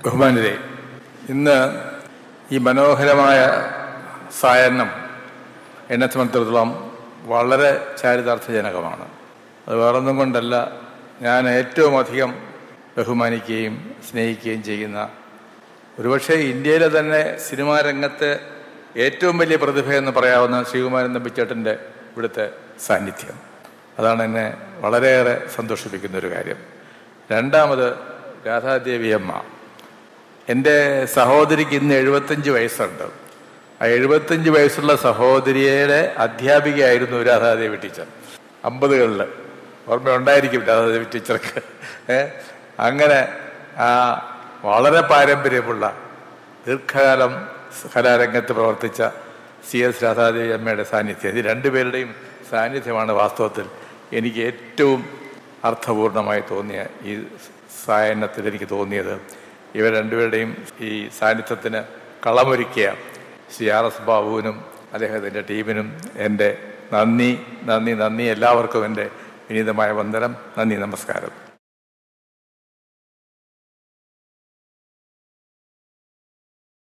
ബഹുമാനിതേ ഇന്ന് ഈ മനോഹരമായ സായന്നം എന്നെ സംബന്ധിച്ചിടത്തോളം വളരെ ചാരിതാർത്ഥജനകമാണ് അത് വേറൊന്നും കൊണ്ടല്ല ഞാൻ ഏറ്റവും അധികം ബഹുമാനിക്കുകയും സ്നേഹിക്കുകയും ചെയ്യുന്ന ഒരുപക്ഷെ ഇന്ത്യയിലെ തന്നെ സിനിമാ രംഗത്ത് ഏറ്റവും വലിയ പ്രതിഭയെന്ന് പറയാവുന്ന ശ്രീകുമാരൻ നമ്പിച്ചേട്ടൻ്റെ ഇവിടുത്തെ സാന്നിധ്യം അതാണ് എന്നെ വളരെയേറെ സന്തോഷിപ്പിക്കുന്ന ഒരു കാര്യം രണ്ടാമത് രാധാദേവി അമ്മ എൻ്റെ സഹോദരിക്ക് ഇന്ന് എഴുപത്തഞ്ച് വയസ്സുണ്ട് ആ എഴുപത്തഞ്ച് വയസ്സുള്ള സഹോദരിയുടെ അധ്യാപികയായിരുന്നു രാധാദേവി ടീച്ചർ അമ്പതുകളിൽ ഓർമ്മയുണ്ടായിരിക്കും രാധാദേവി ടീച്ചർക്ക് ഏ അങ്ങനെ ആ വളരെ പാരമ്പര്യമുള്ള ദീർഘകാലം കലാരംഗത്ത് പ്രവർത്തിച്ച സി എസ് രാധാദേവി അമ്മയുടെ സാന്നിധ്യം ഇത് രണ്ടുപേരുടെയും സാന്നിധ്യമാണ് വാസ്തവത്തിൽ എനിക്ക് ഏറ്റവും അർത്ഥപൂർണമായി തോന്നിയ ഈ സായനത്തിൽ എനിക്ക് തോന്നിയത് ഇവർ രണ്ടുപേരുടെയും ഈ സാന്നിധ്യത്തിന് കളമൊരുക്കിയ ശ്രീ ആർ എസ് ബാബുവിനും അദ്ദേഹത്തിൻ്റെ ടീമിനും എൻ്റെ നന്ദി നന്ദി നന്ദി എല്ലാവർക്കും എൻ്റെ വിനീതമായ വന്ദനം നന്ദി നമസ്കാരം